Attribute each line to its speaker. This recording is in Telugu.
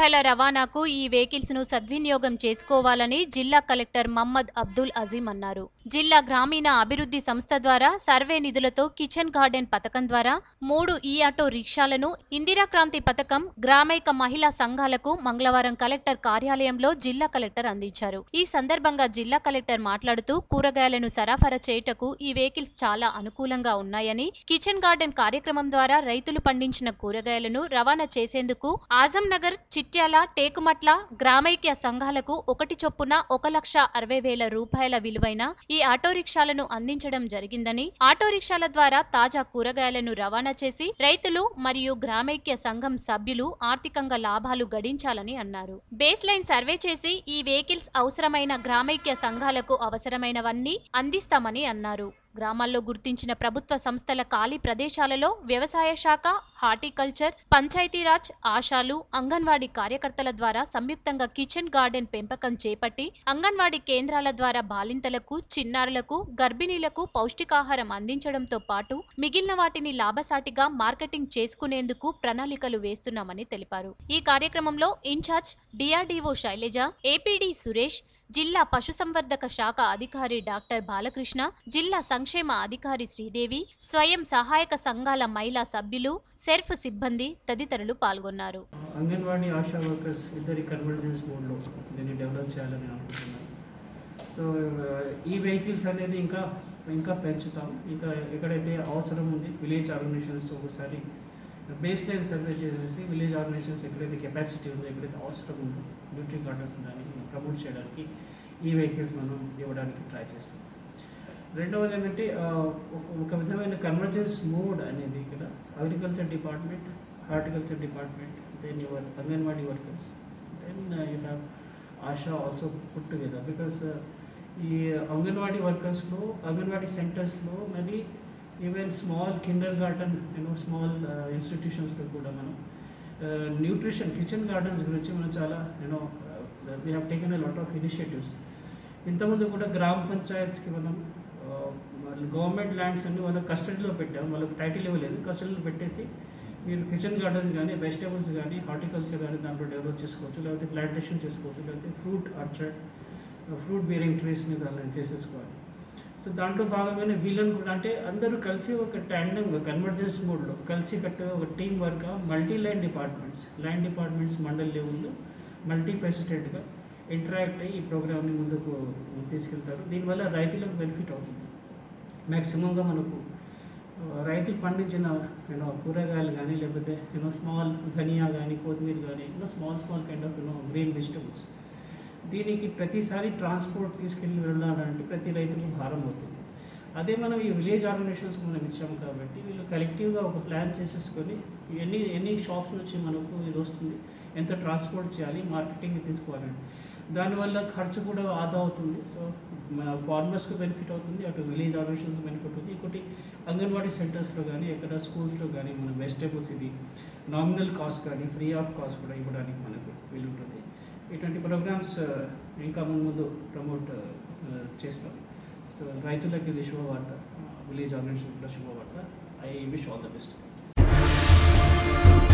Speaker 1: కూరగాయల రవాణాకు ఈ వెహికల్స్ ను సద్వినియోగం చేసుకోవాలని జిల్లా కలెక్టర్ మహమ్మద్ అబ్దుల్ అజీం అన్నారు జిల్లా గ్రామీణ అభివృద్ధి సంస్థ ద్వారా సర్వే నిధులతో కిచెన్ గార్డెన్ పథకం ద్వారా మూడు ఈ ఆటో రిక్షాలను ఇందిరా క్రాంతి పథకం గ్రామైక మహిళా సంఘాలకు మంగళవారం కలెక్టర్ కార్యాలయంలో జిల్లా కలెక్టర్ అందించారు ఈ సందర్భంగా జిల్లా కలెక్టర్ మాట్లాడుతూ కూరగాయలను సరఫరా చేయుటకు ఈ వెహికల్స్ చాలా అనుకూలంగా ఉన్నాయని కిచెన్ గార్డెన్ కార్యక్రమం ద్వారా రైతులు పండించిన కూరగాయలను రవాణా చేసేందుకు ఆజం నగర్ చిట్యాల టేకుమట్ల గ్రామైక్య సంఘాలకు ఒకటి చొప్పున ఒక లక్ష అరవై వేల రూపాయల విలువైన ఈ ఆటో రిక్షాలను అందించడం జరిగిందని ఆటో రిక్షాల ద్వారా తాజా కూరగాయలను రవాణా చేసి రైతులు మరియు గ్రామైక్య సంఘం సభ్యులు ఆర్థికంగా లాభాలు గడించాలని అన్నారు బేస్ లైన్ సర్వే చేసి ఈ వెహికల్స్ అవసరమైన గ్రామైక్య సంఘాలకు అవసరమైనవన్నీ అందిస్తామని అన్నారు గ్రామాల్లో గుర్తించిన ప్రభుత్వ సంస్థల ఖాళీ ప్రదేశాలలో వ్యవసాయ శాఖ హార్టికల్చర్ పంచాయతీరాజ్ ఆశాలు అంగన్వాడీ కార్యకర్తల ద్వారా సంయుక్తంగా కిచెన్ గార్డెన్ పెంపకం చేపట్టి అంగన్వాడీ కేంద్రాల ద్వారా బాలింతలకు చిన్నారులకు గర్భిణీలకు పౌష్టికాహారం అందించడంతో పాటు మిగిలిన వాటిని లాభసాటిగా మార్కెటింగ్ చేసుకునేందుకు ప్రణాళికలు వేస్తున్నామని తెలిపారు ఈ కార్యక్రమంలో incharge DRDO Shailaja APD Suresh జిల్లా పశుసంవర్ధక శాఖ అధికారి డాక్టర్ బాలకృష్ణ జిల్లా సంక్షేమ అధికారి శ్రీదేవి స్వయం సహాయక సంఘాల మహిళా సభ్యులు సెర్ఫ్ సిబ్బంది తదితరులు పాల్గొన్నారు
Speaker 2: అంగన్వాడీ ఆశా వర్కర్స్ ఇద్దరి కన్వర్జెన్స్ మోడ్లో దీన్ని డెవలప్ చేయాలని అనుకుంటున్నాను సో ఈ వెహికల్స్ అనేది ఇంకా ఇంకా పెంచుతాం ఇంకా ఎక్కడైతే అవసరం ఉంది విలేజ్ ఆర్గనైజేషన్స్ ఒకసారి బేస్ లైన్ సర్వే చేసేసి విలేజ్ ఆర్గనైజేషన్స్ ఎక్కడైతే కెపాసిటీ ఉందో ఎక్కడైతే అవసరం ఉందో న్యూట్రీ గార్డెన్స్ దాన్ని ప్రమోట్ చేయడానికి ఈ వెహికల్స్ మనం ఇవ్వడానికి ట్రై చేస్తాం రెండవది ఏంటంటే ఆ, ఒక- ఒక విధమైన కన్వర్జెన్స్ మోడ్ అనేది ఇక్కడ agriculture department horticulture department then your anganwadi workers then you have ASHA also put together because ఈ అంగన్వాడీ వర్కర్స్లో అంగన్వాడీ సెంటర్స్లో మరి even small kindergarten you know small ఇన్స్టిట్యూషన్స్లో కూడా మనం న్యూట్రిషన్ కిచెన్ గార్డెన్స్ గురించి మనం చాలా you know we have taken a lot of initiatives ఇంతకుముందు కూడా గ్రామ పంచాయత్స్కి మనం గవర్నమెంట్ ల్యాండ్స్ అన్ని వాళ్ళ కస్టడీలో పెట్టాం వాళ్ళకి టైటిల్ ఇవ్వలేదు కస్టడీలో పెట్టేసి మీరు కిచెన్ గార్డెన్స్ కానీ వెజిటేబుల్స్ కానీ హార్టికల్చర్ కానీ దాంట్లో డెవలప్ చేసుకోవచ్చు లేకపోతే ప్లాంటేషన్ చేసుకోవచ్చు లేకపోతే ఫ్రూట్ ఆర్చర్డ్ ఫ్రూట్ బీరింగ్ ట్రీస్ని దాన్ని చేసేసుకోవాలి సో దాంట్లో భాగంగానే వీళ్ళని కూడా అంటే అందరూ కలిసి ఒక ట్యాండమ్గా కన్వర్జెన్స్ మోడ్లో కలిసి కట్టుగా ఒక team work multi land departments land departments mandal లెవెల్లో మల్టీ ఫెసిటెడ్గా ఇంటరాక్ట్ అయ్యి ఈ ప్రోగ్రామ్ని ముందుకు తీసుకెళ్తారు దీనివల్ల రైతులకు బెనిఫిట్ అవుతుంది మ్యాక్సిమంగా మనకు ఆ, రైతులు పండించిన యూనో కూరగాయలు కానీ లేకపోతే యూనో స్మాల్ ధనియా కానీ కొత్తిమీర కానీ you know small small kind of you know green vegetables దీనికి ప్రతిసారి ట్రాన్స్పోర్ట్ తీసుకెళ్ళి వెళ్ళాలంటే ప్రతి రైతుకు భారం అవుతుంది అదే మనం ఈ విలేజ్ ఆర్గనైజేషన్స్కి మనం ఇచ్చాము కాబట్టి వీళ్ళు కలెక్టివ్గా ఒక ప్లాన్ చేసేసుకొని ఎన్ని ఎన్ని షాప్స్ నుంచి మనకు ఇది వస్తుంది ఎంత ట్రాన్స్పోర్ట్ చేయాలి మార్కెటింగ్ తీసుకోవాలండి దానివల్ల ఖర్చు కూడా ఆదా అవుతుంది సో మన ఫార్మర్స్కి బెనిఫిట్ అవుతుంది అటు విలేజ్ ఆర్గనైజేషన్స్కి బెనిఫిట్ అవుతుంది ఇంకోటి అంగన్వాడీ సెంటర్స్లో కానీ ఎక్కడ స్కూల్స్లో కానీ మన వెజిటేబుల్స్ ఇది నామినల్ కాస్ట్ కానీ ఫ్రీ ఆఫ్ కాస్ట్ కూడా ఇవ్వడానికి మనకు వీలుంటుంది ఇటువంటి ప్రోగ్రామ్స్ ఇంకా ముందు ముందు ప్రమోట్ చేస్తాం సో రైతులకి ఇది శుభవార్త విలేజ్ ఆర్గనైజేషన్ కూడా శుభవార్త I wish all the best